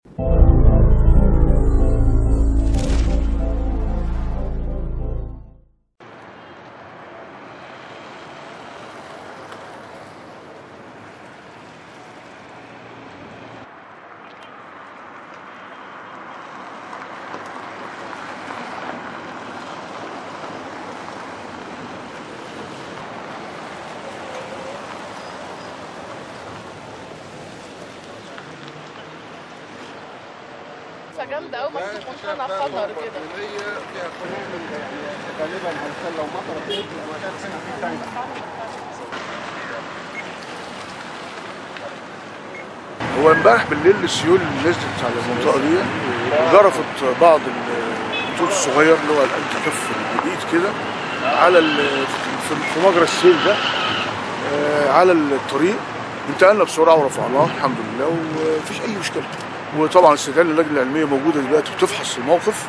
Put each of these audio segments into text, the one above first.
جامده قوي ممكن تكون انا خطر كده فيها قانون يعني غالبا هيكون لو مطر فيه المكان هنا فيه تانك هو امبارح بالليل السيول اللي نزلت على المنطقه دي جرفت بعض الخطوط الصغير اللي هو الانتي كف الجديد كده على ال- في في مجرى السيل ده آه، على الطريق انتقلنا بسرعه ورفعناه الحمد لله ومفيش اي مشكله وطبعا استدلال اللجنه العلميه موجوده دلوقتي بتفحص الموقف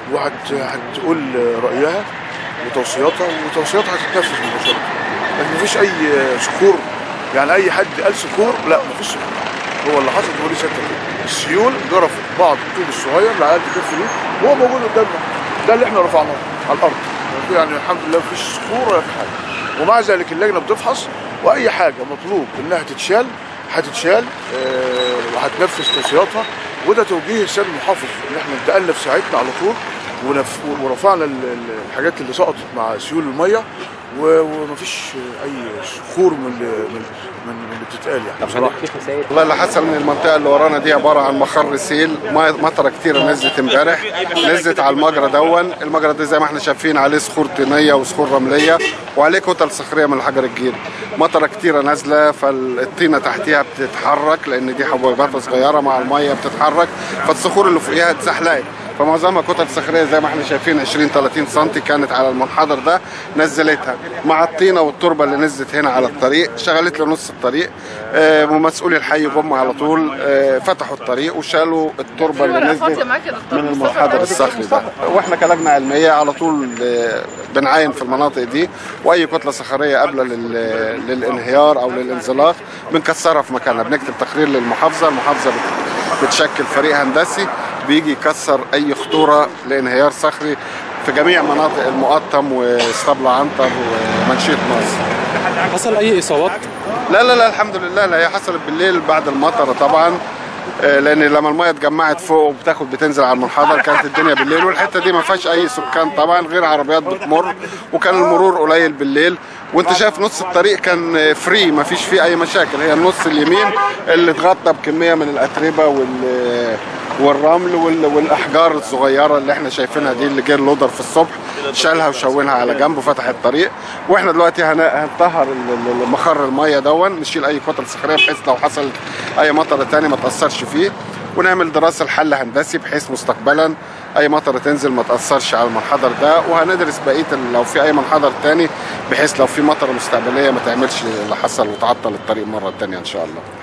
وهتقول رايها وتوصياتها وتوصياتها هتتنفذ مباشره لكن مفيش اي صخور يعني اي حد قال صخور لا مفيش صخور هو اللي حصل هو ليه ستة كده السيول جرفت بعض الطوب الصغير اللي على قد كف دي وهو موجود قدامنا ده اللي احنا رفعناه على الارض يعني الحمد لله مفيش صخور ولا في حاجه ومع ذلك اللجنه بتفحص واي حاجه مطلوب انها تتشال هتتشال آه، وهتنفذ توصياتها وده توجيه السيد المحافظ ان احنا انتقلنا في ساعتنا على طول ونف... ورفعنا ال- ال- الحاجات اللي سقطت مع سيول الميه و- ومفيش اي صخور من اللي- من من من اللي بتتقال يعني بصراحه والله اللي حصل من المنطقه اللي ورانا دي عباره عن مخر سيل مية- مطره كتيره نزلت امبارح نزلت على المجرى دون المجرى ده زي ما احنا شايفين عليه صخور طينيه وصخور رمليه وعليه كتل صخريه من الحجر الجيري مطره كتيره نازله فالطينه تحتيها بتتحرك لان دي حبيبات صغيره مع الميه بتتحرك فالصخور اللي فوقيها اتزحلقت فمعظمها كتل صخريه زي ما احنا شايفين 20 30 سم كانت على المنحدر ده نزلتها مع الطينه والتربه اللي نزلت هنا على الطريق شغلت لنص الطريق آه، ومسؤولي الحي جم على طول آه، فتحوا الطريق وشالوا التربه اللي ورقه فاضيه نزلت معاك يا دكتور من مصطفى المنحدر معاك. الصخري ده واحنا كلجنه علميه على طول آه، بنعاين في المناطق دي واي كتله صخريه قابله لل- للانهيار او للانزلاق بنكسرها في مكانها بنكتب تقرير للمحافظه المحافظه بت- بتشكل فريق هندسي بيجي يكسر اي خطوره لانهيار صخري في جميع مناطق المقطم واسطبل عنتر ومنشيه مصر حصل اي اصابات لا لا لا الحمد لله لا هي حصلت بالليل بعد المطره طبعا آه، لان لما الميه اتجمعت فوق وبتاخد بتنزل على المنحدر كانت الدنيا بالليل والحته دي ما فيهاش اي سكان طبعا غير عربيات بتمر وكان المرور قليل بالليل وانت شايف نص الطريق كان فري ما فيش فيه اي مشاكل هي النص اليمين اللي اتغطى بكميه من الاتربه وال والرمل وال- والاحجار الصغيره اللي احنا شايفينها دي اللي جه اللودر في الصبح شالها وشونها على جنب وفتح الطريق واحنا دلوقتي هن- هنطهر ال- ال- مخر الميه دون نشيل اي كتل صخريه بحيث لو حصل اي مطره تاني ما تاثرش فيه ونعمل دراسه لحل هندسي بحيث مستقبلا اي مطره تنزل ما تاثرش على المنحدر ده وهندرس بقيه ال- لو في اي منحدر تاني بحيث لو في مطره مستقبليه ما تعملش اللي حصل وتعطل الطريق مره تانيه ان شاء الله